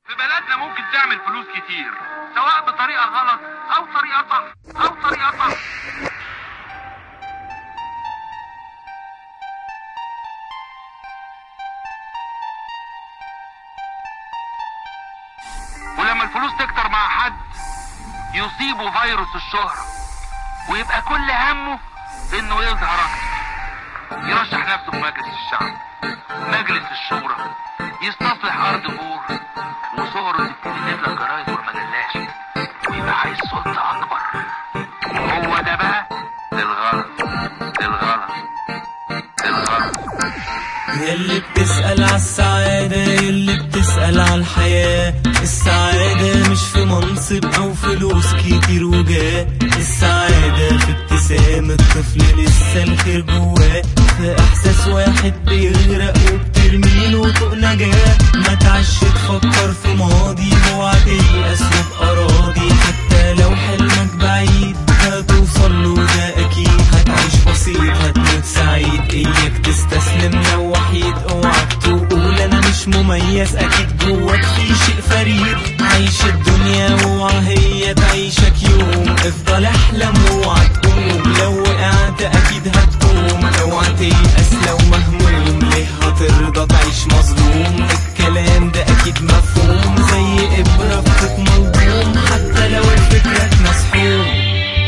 في بلدنا ممكن تعمل فلوس كتير سواء بطريقة غلط أو طريقة صح أو طريقة صح ولما الفلوس تكتر مع حد يصيبه فيروس الشهرة ويبقى كل همه انه يظهر اكتر يرشح نفسه في مجلس الشعب مجلس الشورى يستصلح ارض بور وصوره تبتدي تملى الجرايد والمجلات ويبقى عايز سلطة اكبر وهو ده بقى الغلط الغلط الغلط يلي بتسأل عالسعادة يلي بتسأل عالحياة السعادة مش في منصب أو فلوس كتير وجاه السعادة في ابتسام الطفل لسه الخير جواه في إحساس واحد بيغرق وبترميله طوق نجاة ما تعش تفكر في ماضي اوعى تيأس وبأراضي حتى لو حلمك بعيد هتوصل له ده أكيد هتعيش بسيط هتموت سعيد إياك تستسلم لو وحيد اوعك تقول أنا مش مميز أكيد جواك في شيء فريد عيش الدنيا واوعى هي تعيشك يوم افضل احلم واوعى تقوم لو وقعت أكيد هتقوم اوعى تيأس لو مهموم ليه هترضى تعيش مظلوم الكلام ده أكيد مفهوم زي إبرة في خيط ملضوم حتى لو الفكرة مسحوم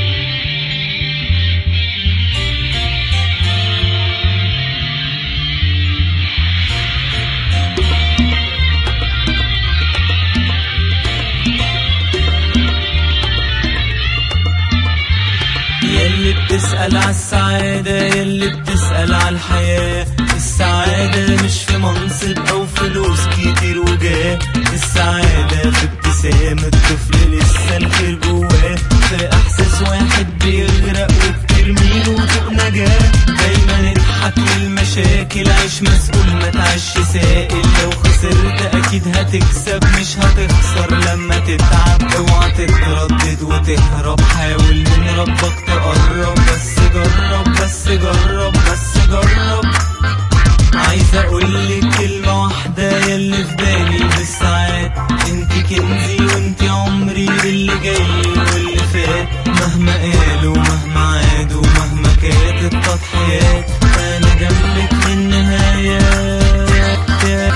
يلي بتسأل عالسعادة يلي بتسأل عالحياة السعادة مش في منصب أو فلوس كتير وجاه السعادة في ابتسام الطفل لسه الخير جواه في إحساس واحد بيغرق وبترميله فوق نجاة دايما اضحك للمشاكل عيش مسؤول ما تعيش سائل لو خسرت أكيد هتكسب مش هتخسر لما تتعب اوعى تتردد وتهرب حاول من ربك تقرب بس جرب بس جرب بس جرب عايز اقولك كلمة واحدة يلي في بالي بالساعات انت كنزي وانت عمري باللي جاي واللي فات مهما قالوا مهما عادوا مهما كانت التضحيات انا جنبك للنهاية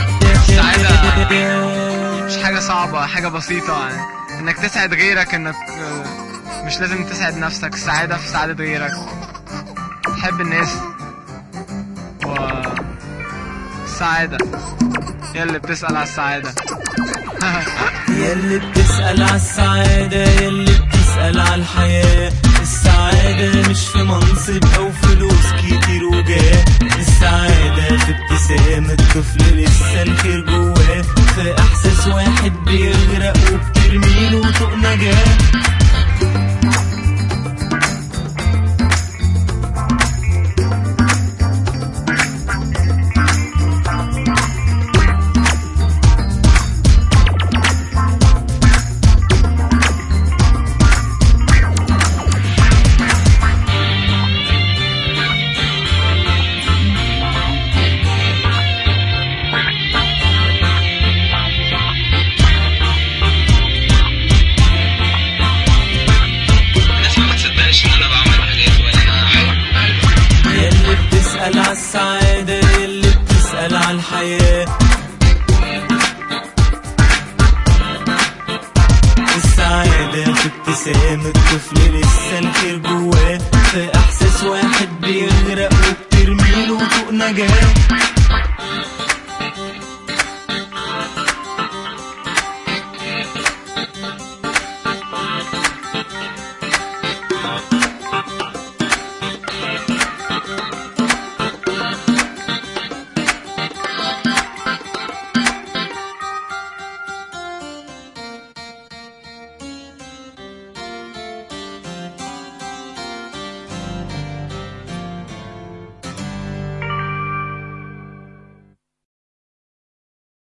السعادة مش حاجة صعبة حاجة بسيطة يعني انك تسعد غيرك انك آه، مش لازم تسعد نفسك السعادة في سعادة غيرك تحب الناس و السعادة يلي بتسأل على السعادة يلي بتسأل عالسعادة يلي بتسأل عالحياة السعادة مش في منصب أو فلوس كتير وجاه السعادة في ابتسام الطفل لسه الخير جواه في إحساس واحد بيغرق وبترميله طوق نجاة الناس ما تصدقش ان انا بعمل حاجات ولا يلي بتسأل عالسعادة يلي بتسأل عالحياة السعادة في ابتسام الطفل لسه الخير جواه في إحساس واحد بيغرق وبترميله فوق نجاة